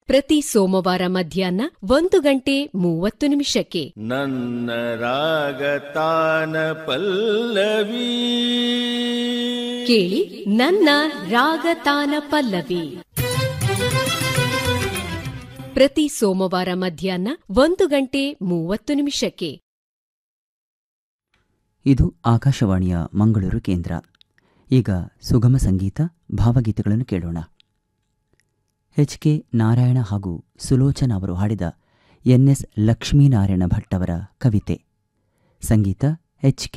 ಪ್ರತಿ ಸೋಮವಾರ ಮಧ್ಯಾಹ್ನ ಒಂದು ಗಂಟೆ ಮೂವತ್ತು ನಿಮಿಷಕ್ಕೆ ನನ್ನ ರಾಗತಾನ ಪಲ್ಲವಿ ಕೇಳಿ ನನ್ನ ರಾಗತಾನ ಪಲ್ಲವಿ ಪ್ರತಿ ಸೋಮವಾರ ಮಧ್ಯಾಹ್ನ ಒಂದು ಗಂಟೆ ಮೂವತ್ತು ನಿಮಿಷಕ್ಕೆ ಇದು ಆಕಾಶವಾಣಿಯ ಮಂಗಳೂರು ಕೇಂದ್ರ ಈಗ ಸುಗಮ ಸಂಗೀತ ಭಾವಗೀತೆಗಳನ್ನು ಕೇಳೋಣ ಎಚ್ ಕೆ ನಾರಾಯಣ ಹಾಗೂ ಸುಲೋಚನ ಅವರು ಹಾಡಿದ ಎನ್ ಎಸ್ ಲಕ್ಷ್ಮೀನಾರಾಯಣ ಭಟ್ ಅವರ ಕವಿತೆ ಸಂಗೀತ ಎಚ್